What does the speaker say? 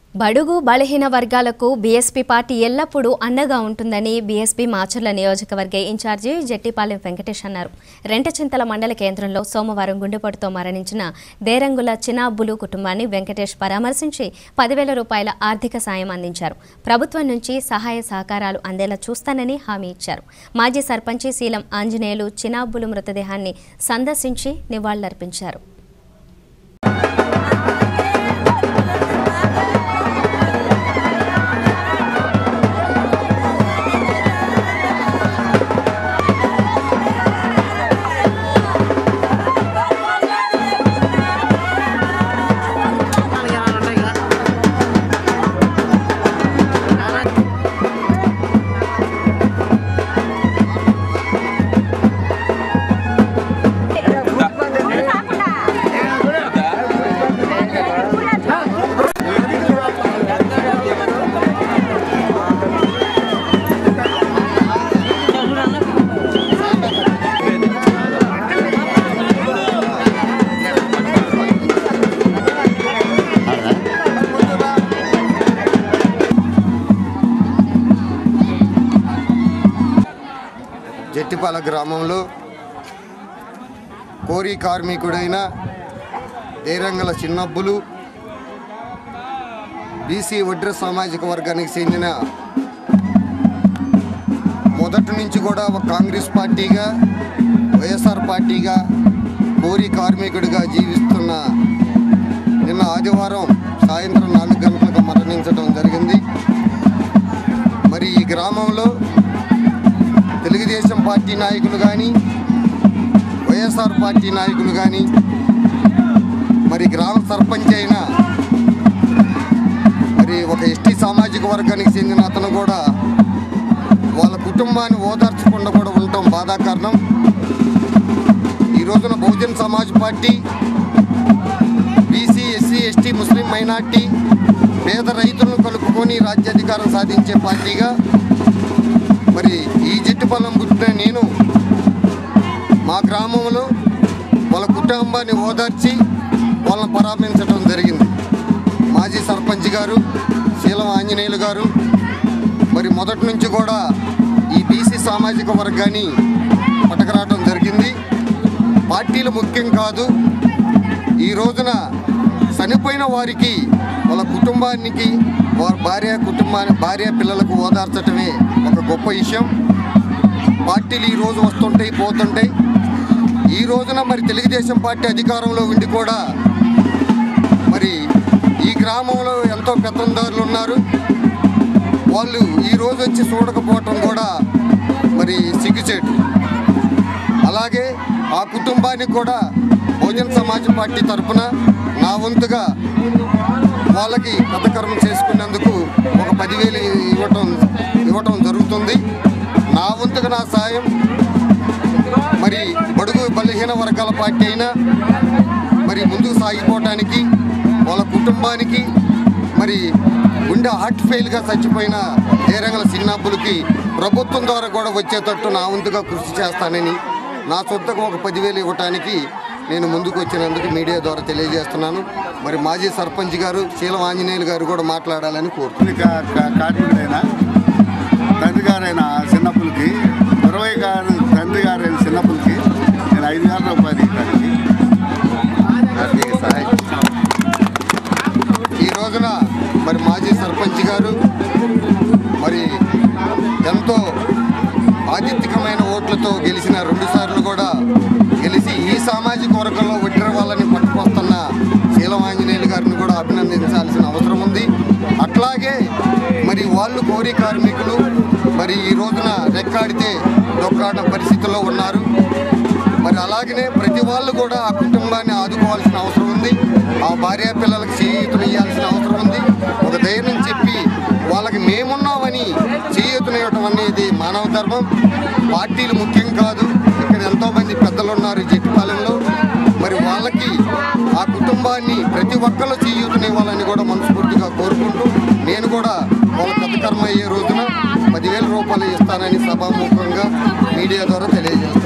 బడుగు బలహీన వర్గాలకు బీఎస్పీ పార్టీ ఎల్లప్పుడూ అండగా ఉంటుందని బీఎస్పీ మాచర్ల నియోజకవర్గ ఇన్ఛార్జి జట్టిపాలెం వెంకటేష్ అన్నారు రెంటచింతల మండల కేంద్రంలో సోమవారం గుండెపోటుతో మరణించిన దేరంగుల చినాబ్బులు కుటుంబాన్ని వెంకటేష్ పరామర్శించి పదివేల రూపాయల ఆర్థిక సాయం అందించారు ప్రభుత్వం నుంచి సహాయ సహకారాలు అందేలా చూస్తానని హామీ ఇచ్చారు మాజీ సర్పంచి శీలం ఆంజనేయులు చినాబ్బులు మృతదేహాన్ని సందర్శించి నివాళులర్పించారు జట్టిపాల గ్రామంలో కోరి కార్మికుడైన దేరంగల చిన్నబ్బులు బీసీ వడ్ర సామాజిక వర్గానికి చెందిన మొదటి నుంచి కూడా ఒక కాంగ్రెస్ పార్టీగా వైఎస్ఆర్ పార్టీగా కోరి కార్మికుడిగా జీవిస్తున్న నిన్న ఆదివారం సాయంత్రం నాలుగు గంటలకు మరణించడం జరిగింది మరి ఈ గ్రామంలో తెలుగుదేశం పార్టీ నాయకులు కానీ వైఎస్ఆర్ పార్టీ నాయకులు కానీ మరి గ్రామ సర్పంచ్ అయిన మరి ఒక ఎస్టీ సామాజిక వర్గానికి చెందిన అతను కూడా వాళ్ళ కుటుంబాన్ని ఓదార్చకుండా కూడా ఉండటం బాధాకరణం ఈ రోజున Bahujan Samaj Party BC SC ST ముస్లిం మైనార్టీ పేద రైతులను కలుపుకొని రాజ్యాధికారం సాధించే పార్టీగా మరి ఈ జట్టుపల్లం పుట్టిన నేను మా గ్రామంలో వాళ్ళ కుటుంబాన్ని ఓదార్చి వాళ్ళని పరామర్శించడం జరిగింది మాజీ సర్పంచ్ గారు శీలం ఆంజనేయులు గారు మరి మొదటి నుంచి కూడా ఈ బీసీ సామాజిక వర్గాన్ని పట్టకరావడం జరిగింది పార్టీలు ముఖ్యం కాదు ఈ రోజున చనిపోయిన వారికి వాళ్ళ కుటుంబానికి వారి భార్య కుటుంబాన్ని భార్య పిల్లలకు ఓదార్చటమే ఒక గొప్ప విషయం పార్టీలు ఈ రోజు వస్తుంటాయి పోతుంటాయి ఈ రోజున మరి తెలుగుదేశం పార్టీ అధికారంలో ఉండి కూడా మరి ఈ గ్రామంలో ఎంతో పెత్తందారులు ఉన్నారు వాళ్ళు ఈ రోజు వచ్చి చూడకపోవటం కూడా మరి సిగ్గుచేటు అలాగే ఆ కుటుంబానికి కూడా బహుజన్ సమాజ్ పార్టీ తరఫున నా వంతుగా వాళ్ళకి కథకర్మ చేసుకునేందుకు ఒక పదివేలు ఇవ్వటం ఇవ్వటం జరుగుతుంది నా వంతుగా నా సాయం మరి బడుగు బలహీన వర్గాల పార్టీ అయినా మరి ముందుకు సాగిపోవటానికి వాళ్ళ కుటుంబానికి మరి గుండె హార్ట్ ఫెయిల్గా చచ్చిపోయిన ఏరంగల చిన్నాపులకి ప్రభుత్వం ద్వారా కూడా వచ్చేటట్టు నా వంతుగా కృషి చేస్తానని నా సొంతకు ఒక పదివేలు ఇవ్వటానికి నేను ముందుకు వచ్చినందుకు మీడియా ద్వారా తెలియజేస్తున్నాను మరి మాజీ సర్పంచ్ గారు శీలం ఆంజనేయులు గారు కూడా మాట్లాడాలని కోరుతున్నాను కార్మికుడైన తండ్రి గారైన చిన్నప్పులకి ఇరవై గారు తండ్రి గారైన చిన్నప్పులకి నేను ఐదు వేల రూపాయలు ఇవ్వడానికి ఆర్థిక సహాయం ఈ రోజున మరి మాజీ సర్పంచ్ గారు మరి ఎంతో ఆదిత్యకమైన ఓట్లతో గెలిచిన రెండు సార్లు కూడా గెలిచి ఈ సామాజిక వర్గంలో ఒడ్డిన వాళ్ళని పట్టుకొస్తున్న శీలం ఆంజనేయులు గారిని కూడా అభినందించాల్సిన అవసరం ఉంది అట్లాగే మరి వాళ్ళు కోరి కార్మికులు మరి ఈ రోజున రెక్కాడితే దొక్కాడిన పరిస్థితుల్లో ఉన్నారు మరి అలాగనే ప్రతి వాళ్ళు కూడా ఆ కుటుంబాన్ని ఆదుకోవాల్సిన అవసరం ఉంది ఆ భార్య పిల్లలకు చేయూతను ఇవ్వాల్సిన అవసరం ఉంది ఒక ధైర్యం చెప్పి వాళ్ళకి మేమున్నామని చేయూతనివ్వటం అనేది మానవ ధర్మం పార్టీలు ముఖ్యం కాదు ఇక్కడ ఎంతోమంది పెద్దలు ఉన్నారు ఈ జట్టిపాలెంలో మరి వాళ్ళకి ఆ కుటుంబాన్ని ప్రతి ఒక్కళ్ళు చేయూతనివ్వాలని కూడా మనస్ఫూర్తిగా కోరుకుంటూ నేను కూడా వాళ్ళ పెద్ద కర్మ అయ్యే రోజున పదివేల రూపాయలు ఇస్తానని సభాముఖంగా మీడియా ద్వారా తెలియజేస్తాను